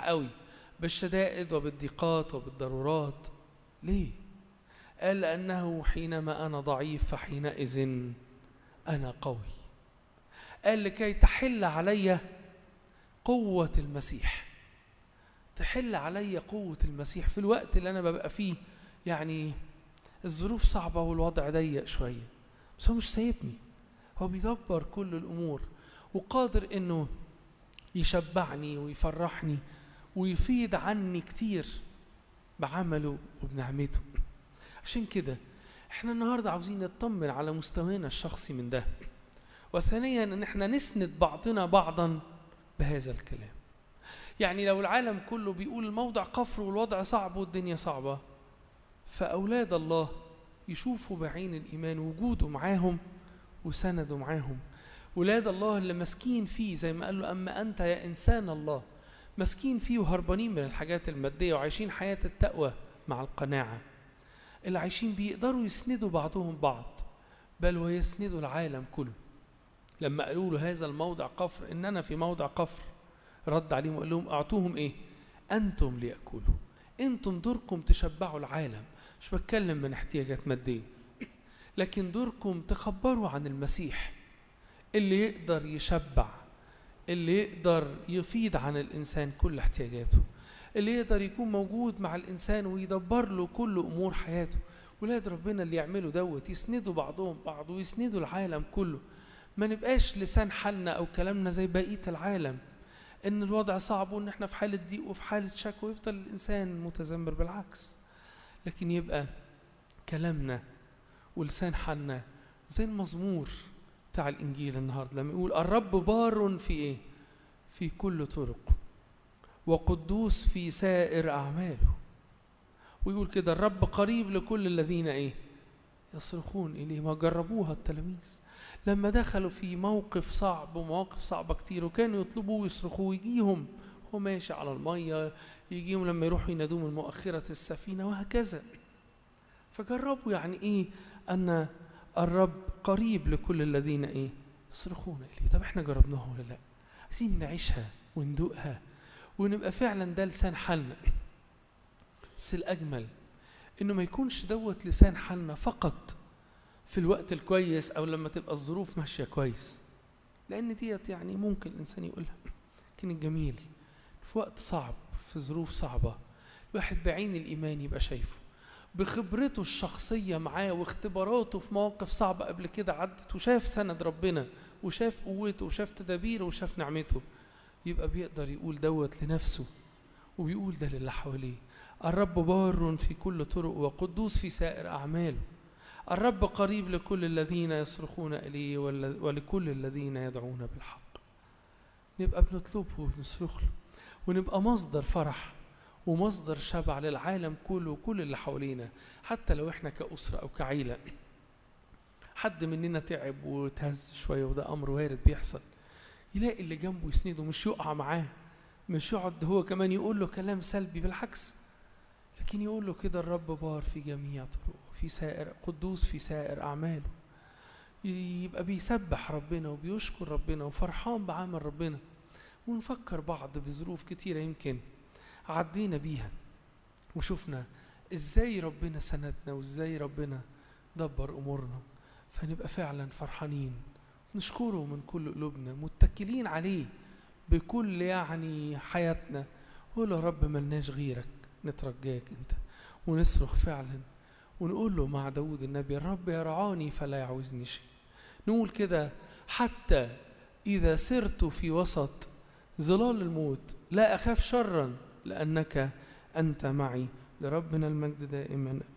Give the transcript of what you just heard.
قوي بالشدائد وبالضيقات وبالضرورات ليه قال لأنه حينما أنا ضعيف فحينئذ أنا قوي قال لكي تحل علي قوة المسيح تحل علي قوة المسيح في الوقت اللي أنا ببقى فيه يعني الظروف صعبة والوضع ضيق شوية بس هو مش سايبني هو بيدبر كل الأمور وقادر إنه يشبعني ويفرحني ويفيد عني كتير بعمله وبنعمته عشان كده احنا النهارده عاوزين نطمن على مستوانا الشخصي من ده وثانيا ان احنا نسند بعضنا بعضا بهذا الكلام يعني لو العالم كله بيقول الموضع كفر والوضع صعب والدنيا صعبة فأولاد الله يشوفوا بعين الإيمان وجوده معاهم وسنده معاهم ولاد الله اللي ماسكين فيه زي ما قال له أما أنت يا إنسان الله ماسكين فيه وهربانين من الحاجات المادية وعايشين حياة التقوى مع القناعة اللي عايشين بيقدروا يسندوا بعضهم بعض بل ويسندوا العالم كله لما قالوا له هذا الموضع قفر إننا في موضع قفر رد عليهم وقال لهم أعطوهم إيه أنتم ليأكلوا أنتم دوركم تشبعوا العالم مش بتكلم من احتياجات مادية لكن دوركم تخبروا عن المسيح اللي يقدر يشبع اللي يقدر يفيد عن الإنسان كل احتياجاته اللي يقدر يكون موجود مع الإنسان ويدبر له كل أمور حياته ولاد ربنا اللي يعملوا دوت يسندوا بعضهم بعض ويسندوا العالم كله ما نبقاش لسان حالنا أو كلامنا زي بقية العالم ان الوضع صعب وان احنا في حاله ضيق وفي حاله شك ويفضل الانسان متذمر بالعكس لكن يبقى كلامنا ولسان حالنا زي المزمور بتاع الانجيل النهارده لما يقول الرب بار في ايه في كل طرق وقدوس في سائر اعماله ويقول كده الرب قريب لكل الذين ايه يصرخون اليه ما جربوها التلاميذ لما دخلوا في موقف صعب ومواقف صعبة كتير وكانوا يطلبوه ويصرخوه يجيهم هو ماشي على المية يجيهم لما يروحوا ينادوه من مؤخرة السفينة وهكذا فجربوا يعني ايه ان الرب قريب لكل الذين ايه يصرخون اليه طب احنا جربناها ولا لا عايزين نعيشها وندوقها ونبقى فعلا ده لسان حالنا بس الاجمل انه ما يكونش دوت لسان حالنا فقط في الوقت الكويس او لما تبقى الظروف ماشيه كويس لان ديت يعني ممكن الانسان يقولها لكن الجميل في وقت صعب في ظروف صعبه الواحد بعين الايمان يبقى شايفه بخبرته الشخصيه معاه واختباراته في مواقف صعبه قبل كده عدت وشاف سند ربنا وشاف قوته وشاف تدابيره وشاف نعمته يبقى بيقدر يقول دوت لنفسه وبيقول ده للي حواليه الرب بار في كل طرق وقدوس في سائر اعماله الرب قريب لكل الذين يصرخون إليه ولكل الذين يدعون بالحق نبقى بنطلبه ونصرخ له ونبقى مصدر فرح ومصدر شبع للعالم كله وكل اللي حوالينا حتى لو احنا كأسرة أو كعيلة حد مننا تعب وتهز شوية وده أمر وارد بيحصل يلاقي اللي جنبه يسنده مش يقع معاه مش يقعد هو كمان يقول له كلام سلبي بالعكس لكن يقول له كده الرب بار في جميع طرقه في سائر قدوس في سائر أعماله يبقى بيسبح ربنا وبيشكر ربنا وفرحان بعمل ربنا ونفكر بعض بظروف كتيرة يمكن عدينا بيها وشفنا ازاي ربنا سندنا وازاي ربنا دبر امورنا فنبقى فعلا فرحانين نشكره من كل قلوبنا متكلين عليه بكل يعني حياتنا قول يا رب ملناش غيرك نترجاك انت ونصرخ فعلا ونقول له مع داود النبي الرب يرعاني فلا يعوزني شيء نقول كده حتى إذا سرت في وسط ظلال الموت لا أخاف شرا لأنك أنت معي لربنا المجد دائما